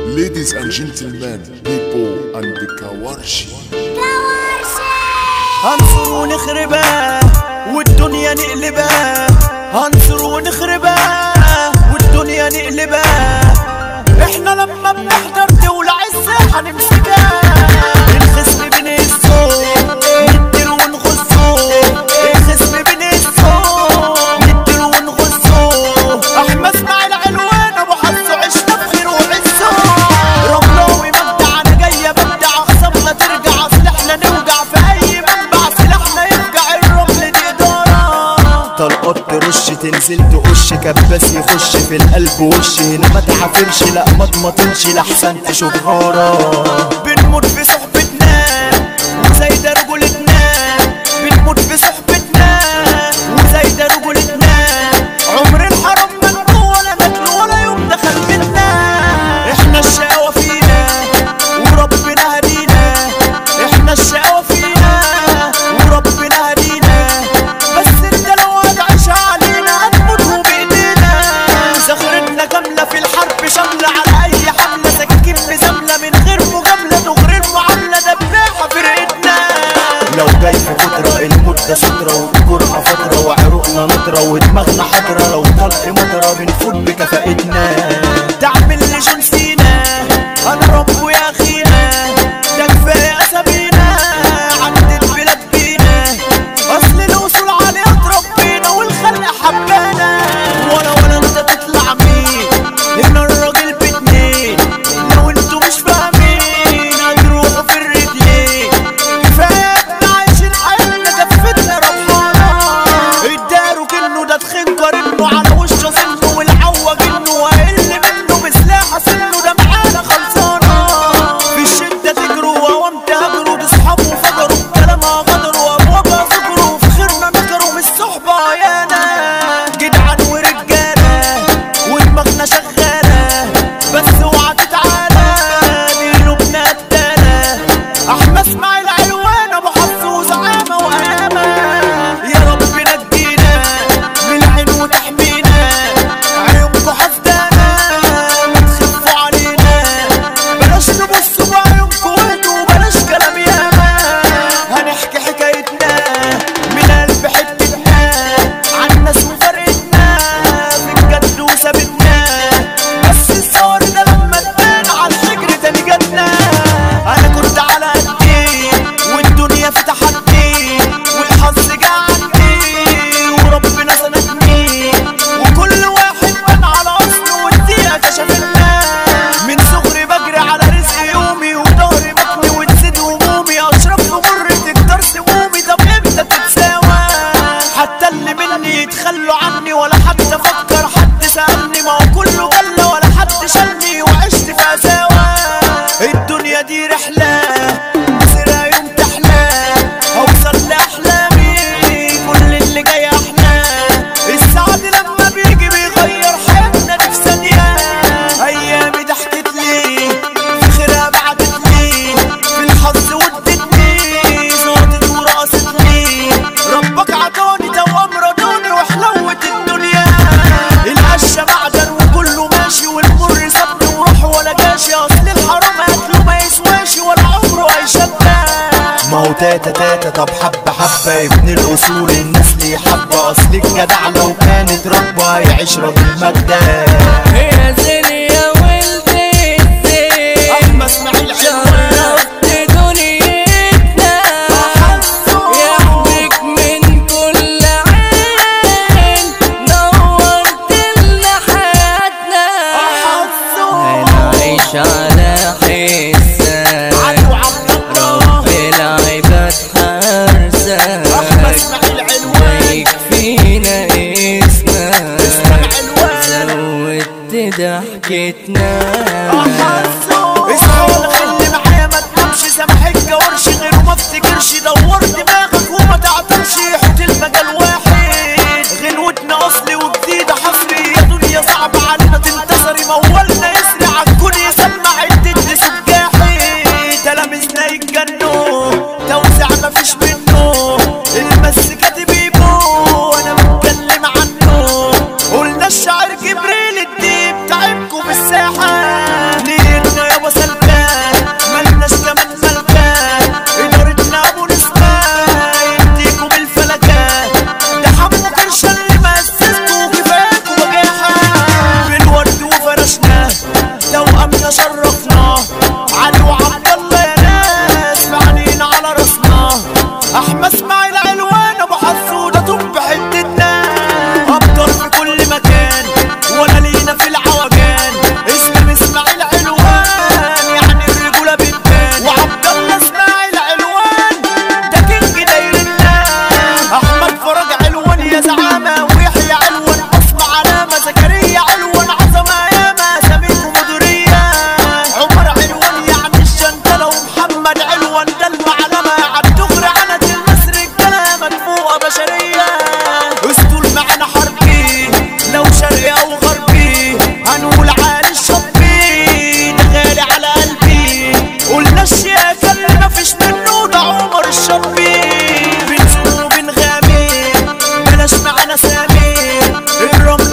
Ladies and gentlemen, people and the Kawarshi. هنصر ونخربها والدنيا نقلبها هنصر ونخربها والدنيا نقلبها احنا لما بنحضر دولة عزة هنمسكها الخصم بنهزه نديله ونغزه الخصم بنهزه نديله ونغزه احمد اسماعيل علوان ابو حظه عشنا بخير وعزه رملاوي مبدع انا جايه بدع خصمنا ترجع اصل احنا نوجع في اي منبع سلاحنا يفجع الرمل دي اداره طلقات ترش تنزل تقش كباس يخش في القلب وش هنا ما تعافرش لا ما تمطنش لحسن تشوف غارة بنموت في صحبتنا وزايدة رجولتنا بنموت في صحبتنا وزايدة رجولتنا عمر الحرام ما نكون ولا متل ولا يوم دخل منا احنا الشقاوة فينا وربنا هدينا احنا الشقاوة فينا وربنا هدينا بس انت لو هتعيش علينا هتموت بايدينا زخرتنا كاملة في الحرب شاملة على اي حملة سكين مزاملة من غير مجاملة تغري المعاملة دباحة فرقتنا لو جاي في فترة المدة سترة والجرأة فترة وعروقنا نطرة ودماغنا حضرة لو طلق مطرة بنفوت بكفاءتنا تعمل لي جون سينا انا رب يا اخينا ده كفاية اسامينا عند البلاد بينا اصل الوصول عليها ربنا والخلق حبانا ولا ولا انت تطلع مين هنا الراجل باتنين لو انتوا مش فاهمين هتروحوا في الرجلين كفايه احنا عايشين حياتنا كفتنا ربنا اداروا كنه ده تخين قارنه على وشه سنه والعوج انه واقل منه بسلاحه سنه ده معانا خلصانه في الشده تجروا وقوام تهاجروا تصحابوا فجروا بكلامها غدروا ابوابها فجروا في خيرنا نكروا من الصحبه عيانا جدعان ورجاله ودماغنا شغاله بس اوعى تتعالى دي قلوبنا قتاله احمد اسماعيل علوان ابو حظ وزعامه وقامه يا رب نجينا من العين وتحمينا عيونكوا حسدانا ما تخفوا علينا بلاش تبصوا بعيونكوا وانتوا بلاش كلام ياما هنحكي حكايتنا من قلب حتتنا عن ناس وفرقتنا في الجد وثابتنا بس الصور ده لما تبان على الحجر تاني جاتنا انا كنت على قدي والدنيا في تحدي والحظ جه عندي وربنا سندني وكل واحد بان على اصله والدقيقه كشفتنا من صغري بجري على رزق يومي وضهري بطني وتزيد همومي اشرب في مر تكتر سمومي طب امتى تتساوى حتى اللي مني يتخلوا عني ولا حتى فكر حد سألني ما هو كله جلة ولا حد شالني وعشت في عزاوة الدنيا دي رحلة مسيرها يوم تحلى اوصل لاحلامي كل اللي جاي احلى السعد لما بيجي بيغير حياتنا دي في ثانية ايامي ضحكت لي في خيرها بعدت لي في الحظ ودتني زودت ورقصت لي ربك عطاني توام رضاني وحلوت الدنيا القشة معدن وكله ماشي والمر سابني وروح ولا جاشي اصل الحرام اكله ما يسواش ولا عمره هيشبع ما هو تاتا تاتا طب حبة حبة ابن الأصول الناس ليه حبة أصل الجدع لو كانت ربة هيعيش راجل مجدة يا زين يا ولدي الزين أحمد إسماعيل علوان شرفت دنيتنا يحميك من كل عين نورت لنا حياتنا هنعيش على حسك علو عبد الله رب العباد أحمد حرسك إسماعيل علوان يكفينا اسمك اسمع علوان زودت ضحكتنا اصحى ولا خلي معايا ما تنامش سامح الجورش غيره ما افتكرش دور دماغك وما تعطلش حط المجال واحد غنوتنا اصلي وجديده حصري يا دنيا صعب علينا تنتصري موالنا يسري عالكون يسمع الدد سجاحي تلامذنا يتجنوا توزيع مفيش منه المزيكا دي بيبو انا بتكلم عنه قلنا الشاعر جبريل الديب تعبكم الساحه لينا توأمنا شرفنا علي وعبد الله يا ناس معنينا على راسنا احمد اسماعيل علوان ابو حسودة طب حتتنا ابطال في كل مكان ولا لينا في العوجان اسلام اسماعيل علوان يعني الرجولة بتبان وعبد الله اسماعيل علوان ده كينج دايرنا احمد فرج علوان يا زعامة ويحيى علوان بصمة علامة زكريا علوان عظمة ياما سميكم مديرية عمر علوان يعني الشنتلة ومحمد علوان ده المعلمة عالدغري عنت المصري الكلام مدفوقة بشرية اسطول معنا حربي لو شرقي او غربي هنقول عالي الشطبي ده غالي على قلبي قلنا الشياكة اللي مفيش منه ده عمر الشطبي بنسوق وبنغامر بلاش معانا سامي الرمل